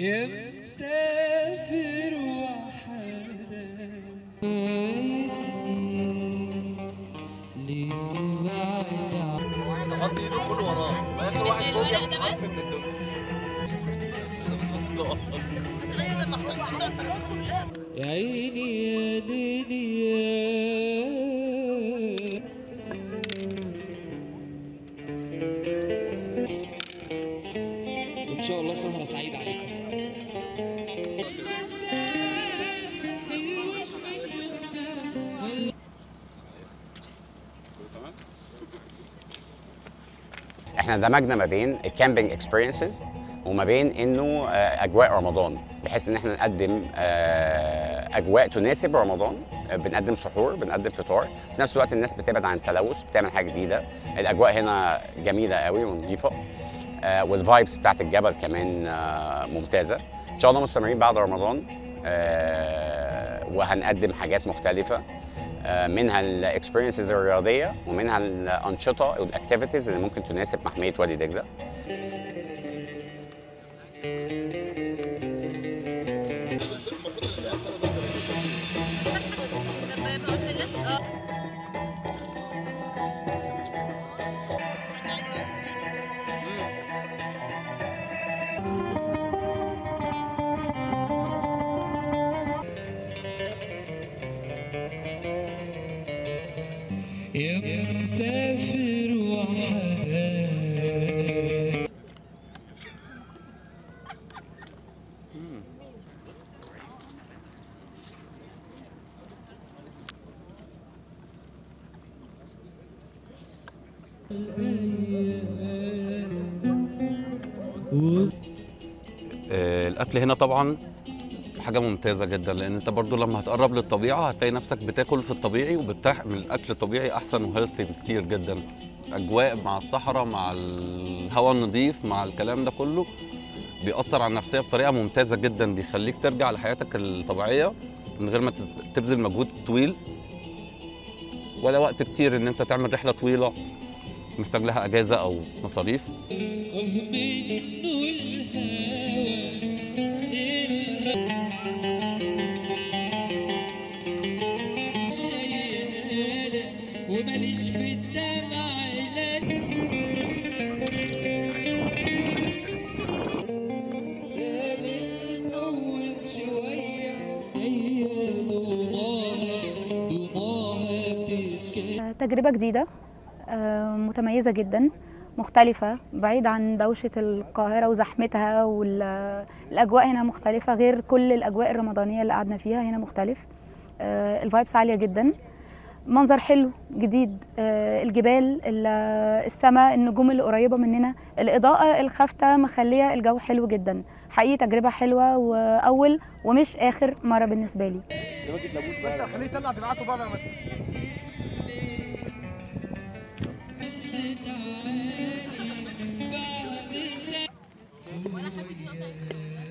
يا مسافر وحدك ليه بعد عنك حط ايده كله وراه واخر واحد فوق الورق ياخد ده حرف من الدول تخيل لما حطيت كده الترابيزه كلها يا عيني يا ليلي يا وإن شاء الله سهرة سعيدة عليكم احنا دمجنا ما بين الكامبينج اكسبيرينسز وما بين انه آه، اجواء رمضان بحيث ان احنا نقدم آه، اجواء تناسب رمضان آه، بنقدم سحور بنقدم فطار في نفس الوقت الناس بتبعد عن التلوث بتعمل حاجه جديده الاجواء هنا جميله قوي ونظيفه آه، والفايبس بتاعت الجبل كمان آه، ممتازه ان شاء الله مستمرين بعد رمضان آه، وهنقدم حاجات مختلفه آه، منها الاكسبيرينسز الرياضيه ومنها الانشطه والاكتيفيتيز اللي ممكن تناسب محميه وادي دجله طب ما قلتلناش اه يا مسافر وحدك آه، الاكل هنا طبعا حاجه ممتازه جدا لان انت برضو لما هتقرب للطبيعه هتلاقي نفسك بتاكل في الطبيعي وبترتاح من الاكل الطبيعي احسن وهيلثي بكتير جدا اجواء مع الصحراء مع الهواء النظيف مع الكلام ده كله بيأثر على النفسيه بطريقه ممتازه جدا بيخليك ترجع لحياتك الطبيعيه من غير ما تز- تبذل مجهود طويل ولا وقت كتير ان انت تعمل رحله طويله محتاج لها اجازه او مصاريف وماليش في الدمع علاج يا ليل طول شوية هي ضوضاها ضوضاها بتتكلم تجربة جديدة آه، متميزة جدا مختلفة بعيد عن دوشة القاهرة وزحمتها والأجواء هنا مختلفة غير كل الأجواء الرمضانية اللي قعدنا فيها هنا مختلف آه، الفايبس عالية جدا منظر حلو جديد آه، الجبال ال- السماء النجوم اللي قريبة مننا الإضاءة الخافتة مخلية الجو حلو جدا حقيقي تجربة حلوة وأول ومش آخر مرة بالنسبة لي خليه يطلع دراعاته بره بس ولا حد فينا صايم